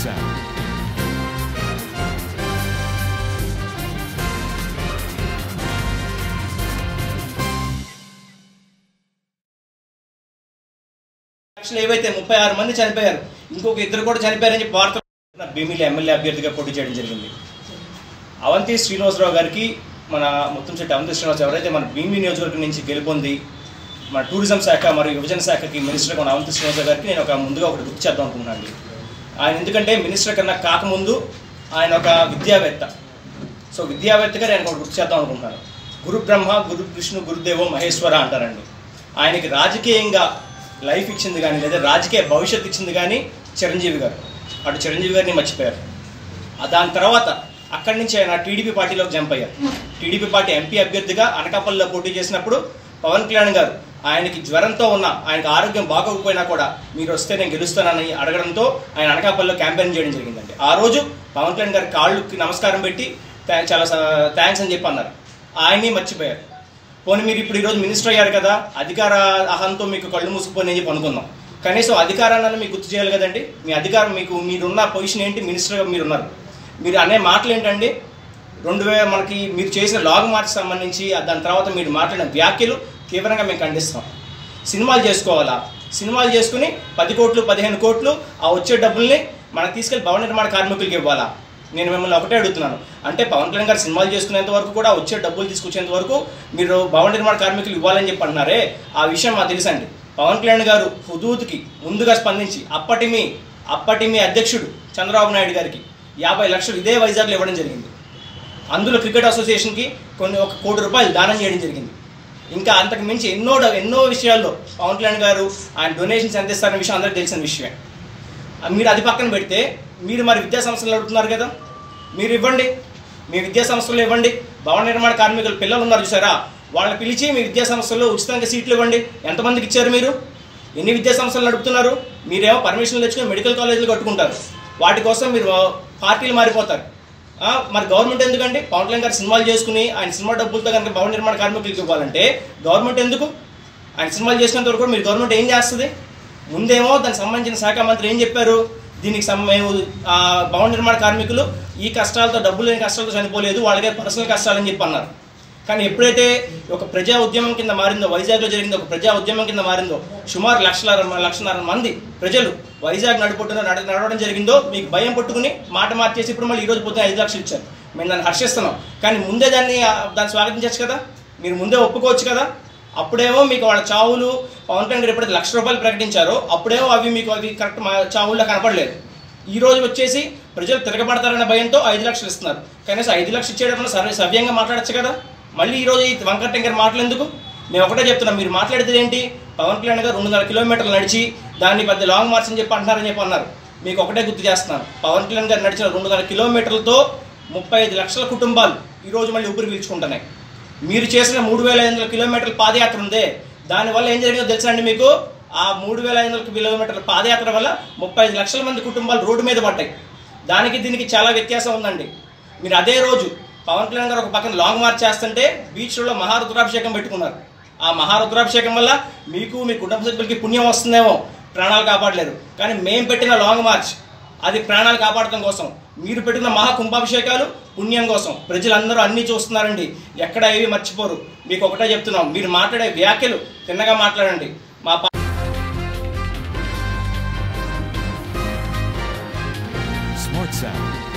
Sound. లక్షలు ఏవైతే ముప్పై ఆరు మంది చనిపోయారు ఇంకొక ఇద్దరు కూడా చనిపోయారని చెప్పి వార్త భీమిలి ఎమ్మెల్యే అభ్యర్థిగా పోటీ చేయడం జరిగింది అవంతి శ్రీనివాసరావు గారికి మన మొత్తం చెట్టు అవంతి శ్రీనివాస్ ఎవరైతే మన భీమిలి నియోజకవర్గం నుంచి గెలుపొంది మన టూరిజం శాఖ మరియు యువజన శాఖకి మినిస్టర్గా ఉన్న అవంతి శ్రీనివాసరావు గారికి నేను ఒక ముందుగా ఒకటి గుర్తు చేద్దాం అనుకుంటున్నాను అండి. ఆయన ఎందుకంటే మినిస్టర్ కన్నా కాకముందు ఆయన ఒక విద్యావేత్త సో విద్యావేత్తగా నేను ఒకటి గుర్తు చేద్దాం అనుకుంటున్నాను గురు బ్రహ్మ గురు విష్ణు గురుదేవో మహేశ్వర అంటారండి ఆయనకి రాజకీయంగా లైఫ్ ఇచ్చింది కానీ లేదా రాజకీయ భవిష్యత్తు ఇచ్చింది కానీ చిరంజీవి గారు అటు చిరంజీవి గారిని మర్చిపోయారు ఆ దాని తర్వాత అక్కడి నుంచి ఆయన టీడీపీ పార్టీలోకి జంప్ అయ్యారు టీడీపీ పార్టీ ఎంపీ అభ్యర్థిగా అనకాపల్లిలో పోటీ చేసినప్పుడు పవన్ కళ్యాణ్ గారు ఆయనకి జ్వరంతో ఉన్న ఆయనకు ఆరోగ్యం బాగోకపోయినా కూడా మీరు వస్తే నేను గెలుస్తానని అడగడంతో ఆయన అనకాపల్లిలో క్యాంపెయిన్ చేయడం జరిగిందండి ఆ రోజు పవన్ కళ్యాణ్ గారి కాళ్ళకి నమస్కారం పెట్టి "థా- చాలా థ్యాంక్స్ అని చెప్పి అన్నారు ఆయన్ని మర్చిపోయారు పోనీ మీరు ఇప్పుడు ఈరోజు మినిస్టర్ అయ్యారు కదా అధికార అహంతో మీకు కళ్ళు మూసుకుపోయి అని చెప్పి అనుకుందాం కనీసం అధికారాన్ని మీకు గుర్తు చేయాలి కదండి మీ అధికారం మీకు మీరున్న పొజిషన్ ఏంటి మినిస్టర్గా మీరు ఉన్నారు మీరు అనే మాటలు ఏంటండి రెండు వే మనకి మీరు చేసిన లాగ్ మార్చ్ సంబంధించి ఆ దాని తర్వాత మీరు మాట్లాడిన వ్యాఖ్యలు తీవ్రంగా మేము ఖండిస్తాం సినిమాలు చేసుకోవాలా సినిమాలు చేసుకుని పది కోట్లు పదిహేను కోట్లు ఆ వచ్చే డబ్బుల్ని మనకు తీసుకెళ్లి భవన నిర్మాణ కార్మికులకి ఇవ్వాలా నేను మిమ్మల్ని ఒకటే అడుగుతున్నాను అంటే పవన్ కళ్యాణ్ గారు సినిమాలు చేసుకునేంత వరకు కూడా వచ్చే డబ్బులు తీసుకొచ్చేంత వరకు మీరు భవన నిర్మాణ కార్మికులు ఇవ్వాలని చెప్పి అంటున్నారే ఆ విషయం మాకు తెలుసండి పవన్ కళ్యాణ్ గారు హుదూద్కి ముందుగా స్పందించి అప్పటి మీ అప్పటి మీ అధ్యక్షుడు చంద్రబాబు నాయుడు గారికి యాభై లక్షలు ఇదే వైజాగ్లో ఇవ్వడం జరిగింది అందులో క్రికెట్ అసోసియేషన్కి కొన్ని ఒక కోటి రూపాయలు దానం చేయడం జరిగింది ఇంకా అంతకు మించి ఎన్నో డ- ఎన్నో విషయాల్లో పవన్ కళ్యాణ్ గారు ఆయన డొనేషన్స్ ఎంత ఇస్తారనే విషయం అందరికీ తెలిసిన విషయమే ఆ మీరు అది పక్కన పెడితే మీరు మరి విద్యా సంస్థలు అడుగుతున్నారు కదా మీరు ఇవ్వండి మీ విద్యా సంస్థలు ఇవ్వండి భవన నిర్మాణ కార్మికులు పిల్లలు ఉన్నారు చూసారా వాళ్ళని పిలిచి మీ విద్యా సంస్థల్లో ఉచితంగా సీట్లు ఇవ్వండి ఎంతమందికి ఇచ్చారు మీరు ఎన్ని విద్యా సంస్థలు నడుపుతున్నారు మీరేమో పర్మిషన్లు తెచ్చుకొని మెడికల్ కాలేజీలు కట్టుకుంటారు వాటి కోసం మీరు పార్టీలు మారిపోతారు ఆ, మరి గవర్నమెంట్ ఎందుకండి పవన్ కళ్యాణ్ గారు సినిమాలు చేసుకుని ఆయన సినిమా డబ్బులతో కనుక భవన నిర్మాణ కార్మికులకు ఇవ్వాలంటే గవర్నమెంట్ ఎందుకు ఆయన సినిమాలు చేసినంత వరకు కూడా మీరు గవర్నమెంట్ ఏం చేస్తుంది ముందేమో దానికి సంబంధించిన శాఖ మంత్రి ఏం చెప్పారు దీనికి సం- మేము ఆ, భవన నిర్మాణ కార్మికులు ఈ కష్టాలతో డబ్బులు లేని కష్టాలతో చనిపోలేదు వాళ్ళకే పర్సనల్ కష్టాలని చెప్పి అన్నారు కానీ ఎప్పుడైతే ఒక ప్రజా ఉద్యమం కింద మారిందో వైజాగ్లో జరిగిందో ఒక ప్రజా ఉద్యమం కింద మారిందో సుమారు లక్షల లక్షన్నర మంది ప్రజలు వైజాగ్ నడుపుతున్న నడ నడవడం జరిగిందో మీకు భయం పట్టుకుని మాట మార్చేసి ఇప్పుడు మళ్ళీ ఈ రోజు పొద్దున ఐదు లక్షలు ఇచ్చారు మేము దాన్ని హర్షిస్తున్నాం కానీ ముందే దాన్ని ఆ, దాన్ని స్వాగతించవచ్చు కదా మీరు ముందే ఒప్పుకోవచ్చు కదా అప్పుడేమో మీకు వాళ్ళ చావులు పవన్ కళ్యాణ్ గారు ఎప్పుడైతే లక్ష రూపాయలు ప్రకటించారో అప్పుడేమో అవి మీకు అవి కరెక్ట్ మా చావుల్లో కనపడలేదు ఈ రోజు వచ్చేసి ప్రజలు తిరగబడతారనే భయంతో ఐదు లక్షలు ఇస్తున్నారు కనీసం ఐదు లక్షలు ఇచ్చేటప్పుడు సర్వ సవ్యంగా మాట్లాడచ్చు కదా మళ్ళీ ఈ రోజు ఈ వంకట గారి మాటలు ఎందుకు మేము ఒకటే చెప్తున్నాం మీరు మాట్లాడేది ఏంటి పవన్ కళ్యాణ్ గారు రెండున్నర కిలోమీటర్లు నడిచి దాన్ని పెద్ద లాంగ్ మార్చ్ అని చెప్పి అంటున్నారని చెప్పి అన్నారు మీకు ఒకటే గుర్తు చేస్తున్నాను పవన్ కళ్యాణ్ గారు నడిచిన రెండున్నర కిలోమీటర్లతో ముప్పై ఐదు లక్షల కుటుంబాలు ఈ రోజు మళ్ళీ ఊపిరి పీల్చుకుంటున్నాయి మీరు చేసిన మూడు వేల ఐదు వందల కిలోమీటర్ల పాదయాత్ర ఉందే దానివల్ల ఏం జరిగిందో తెలుసా అండి మీకు ఆ మూడు వేల ఐదు వందల కిలోమీటర్ల పాదయాత్ర వల్ల ముప్పై ఐదు లక్షల మంది కుటుంబాలు రోడ్డు మీద పడ్డాయి దానికి దీనికి చాలా వ్యత్యాసం ఉందండి మీరు అదే రోజు పవన్ కళ్యాణ్ గారు ఒక పక్కన లాంగ్ మార్చ్ చేస్తుంటే బీచ్లో మహారుద్రాభిషేకం పెట్టుకున్నారు ఆ మహారుద్రాభిషేకం వల్ల మీకు మీ కుటుంబ సభ్యులకి పుణ్యం వస్తుందేమో ప్రాణాలు కాపాడలేరు కానీ మేము పెట్టిన లాంగ్ మార్చ్ అది ప్రాణాలు కాపాడటం కోసం మీరు పెట్టిన మహా కుంభాభిషేకాలు పుణ్యం కోసం ప్రజలందరూ అన్నీ చూస్తున్నారండి ఎక్కడ ఏవి మర్చిపోరు మీకు ఒకటే చెప్తున్నాం మీరు మాట్లాడే వ్యాఖ్యలు తిన్నగా మాట్లాడండి మా పా- Smart Sound.